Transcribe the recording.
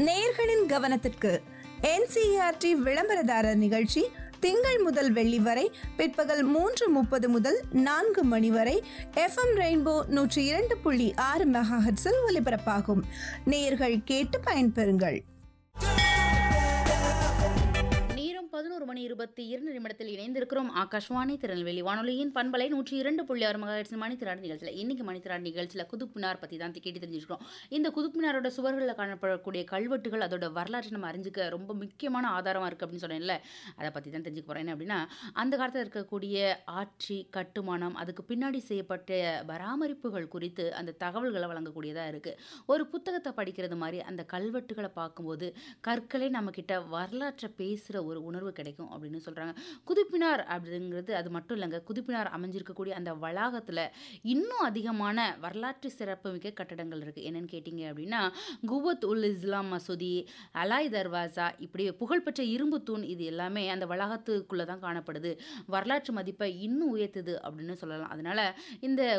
நேயர்களின் கவனத்திற்கு என்சிஆர்டி விளம்பரதாரர் நிகழ்ச்சி திங்கள் முதல் வெள்ளி வரை பிற்பகல் மூன்று முப்பது முதல் நான்கு மணி வரை எஃப்எம் ரெயின்போ நூற்றி இரண்டு புள்ளி ஆறு மெகாஹெட்ஸில் ஒலிபரப்பாகும் நேயர்கள் கேட்டு பயன்பெறுங்கள் நேரம் பதினோரு மணி இருபத்தி இரண்டு நிமிடத்தில் இணைந்திருக்கிறோம் ஆகாஷ்வாணி திருநெல்வேலி வானொலியின் பண்பலை நூற்றி இரண்டு புள்ளி ஆறு மகாட்சி மணித்திராடு நிகழ்ச்சியில் இன்னைக்கு மணித்திராடு நிகழ்ச்சியில் குதுப்பினார் பற்றி தான் கேட்டு தெரிஞ்சுக்கிறோம் இந்த குதுப்பினாரோட சுவர்களில் காணப்படக்கூடிய கல்வெட்டுகள் அதோட வரலாற்றை நம்ம அறிஞ்சிக்க ரொம்ப முக்கியமான ஆதாரமாக இருக்குது அப்படின்னு சொன்னேன்ல அதை பற்றி தான் தெரிஞ்சுக்க போகிறேன் என்ன அப்படின்னா அந்த காலத்தில் இருக்கக்கூடிய ஆட்சி கட்டுமானம் அதுக்கு பின்னாடி செய்யப்பட்ட பராமரிப்புகள் குறித்து அந்த தகவல்களை வழங்கக்கூடியதாக இருக்குது ஒரு புத்தகத்தை படிக்கிறது மாதிரி அந்த கல்வெட்டுகளை பார்க்கும்போது கற்களே நம்மக்கிட்ட வரலாற்றை பேசுகிற ஒரு உணர்வு கிடைக்கும் அப்படின்னு சொல்கிறாங்க குதிப்பினார் அப்படிங்கிறது அது மட்டும் இல்லைங்க குதிப்பினார் அமைஞ்சிருக்கக்கூடிய அந்த வளாகத்தில் இன்னும் அதிகமான வரலாற்று சிறப்புமிக்க கட்டடங்கள் இருக்குது என்னென்னு கேட்டிங்க அப்படின்னா குவத் உல் இஸ்லாம் மசூதி அலாய் தர்வாசா இப்படி புகழ்பெற்ற இரும்பு தூண் இது எல்லாமே அந்த வளாகத்துக்குள்ளே தான் காணப்படுது வரலாற்று மதிப்பை இன்னும் உயர்த்துது அப்படின்னு சொல்லலாம் அதனால் இந்த